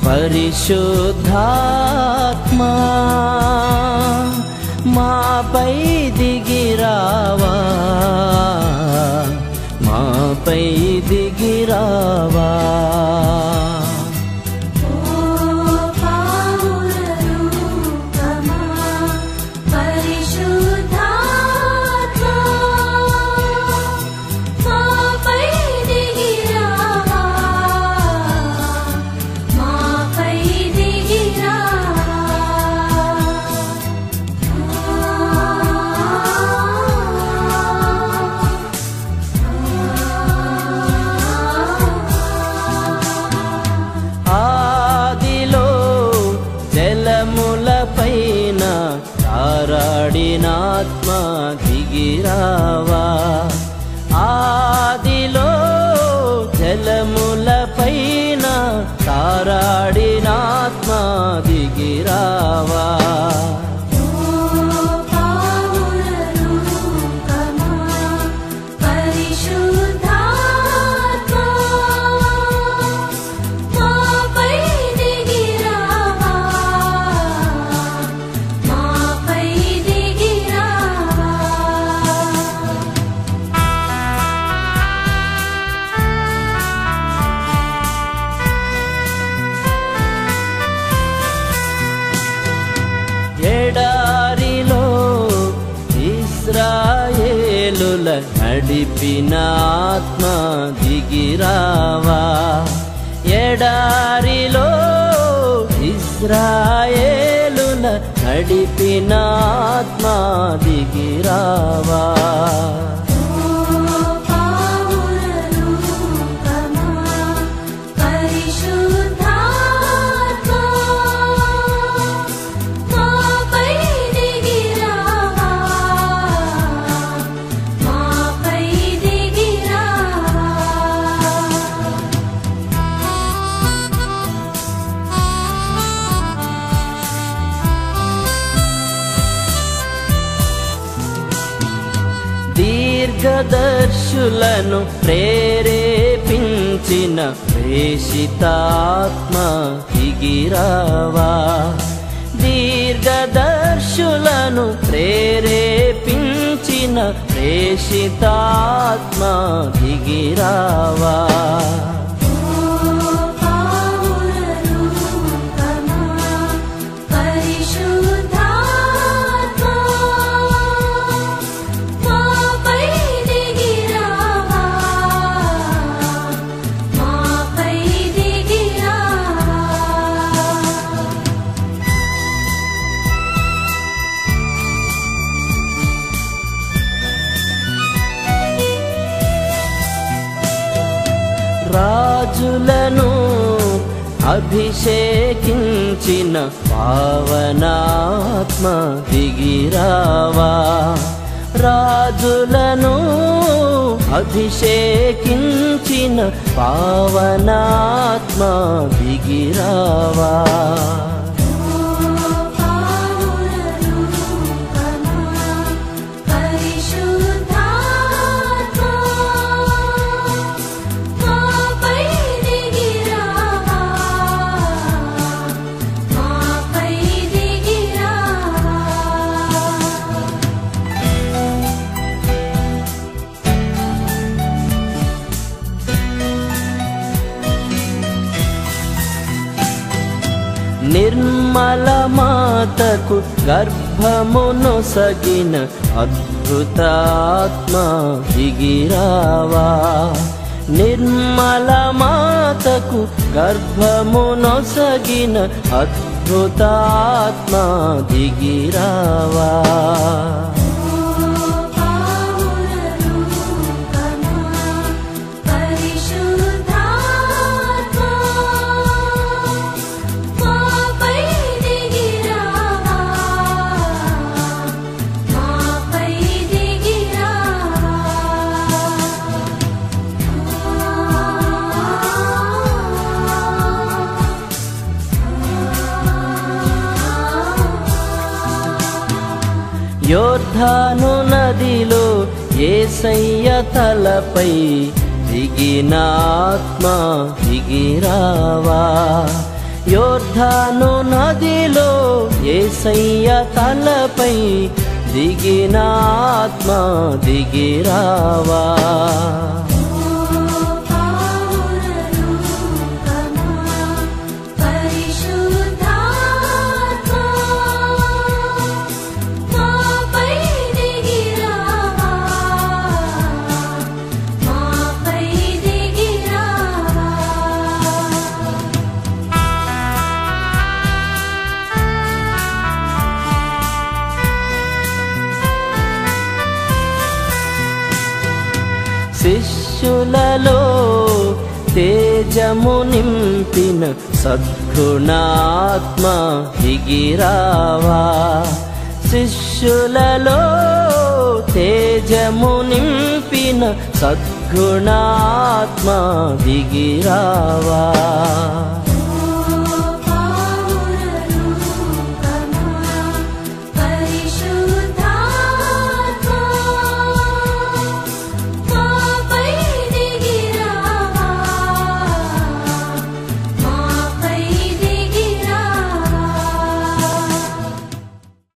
పరిశుద్ధాత్మా మాపై దిగిరావా మాపై దిగిరావా ఓ పావురరూపమా పరిశుద్ధాత్మా మాపై దిగిరావా మాపై దిగిరావా ఆదిలో జలములపైన తారాడినాత్మ దిగిరావా ఆదిలో జలములపైన తారాడినాత్మ దిగిరావా ఓ పావురరూపమా పరిశుద్ధాత్మా మాపై దిగిరావా మాపై దిగిరావా ఎడారిలో ఇస్రాయేలుల నడిపిన ఆత్మ దిగిరావా ఎడారిలో ఇస్రాయేలుల నడిపిన ఆత్మ దిగిరావా ఓ పావురరూపమా పరిశుద్ధాత్మా మాపై దిగిరావా మాపై దిగిరావా దీర్ఘదర్శులను ప్రేరేపించిన ప్రేషితాత్మ దిగిరావా దీర్ఘదర్శులను ప్రేరేపించిన ప్రేషితాత్మ దిగిరావా ఓ పావురరూపమా పరిశుద్ధాత్మా మాపై దిగిరావా మాపై దిగిరావా రాజులను అభిషేకించిన పావనాత్మ దిగిరావా రాజులను అభిషేకించిన పావనాత్మ దిగిరావా ఓ పావురరూపమా పరిశుద్ధాత్మా మాపై దిగిరావా మాపై దిగిరావా నిర్మల మాతకు గర్భమును సగిన అద్భుతాత్మ దిగిరావా నిర్మల మాతకు గర్భమును సగిన అద్భుతాత్మ దిగిరావా పావురరూపమా పరిశుద్ధాత్మా మాపై దిగిరావా మాపై దిగిరావా యోర్ధాను నదిలో ఏసయ్య తలపై దిగినాత్మ దిగిరావా యో పరిశుద్ధాను నదిలో ఏసయ్య తలపై దిగిన ఆత్మ దిగిరావా శిష్యులలో తేజము నింపిన సద్గుణాత్మ దిగిరావా శిష్యులలో తేజము నింపిన సద్గుణాత్మ దిగిరావా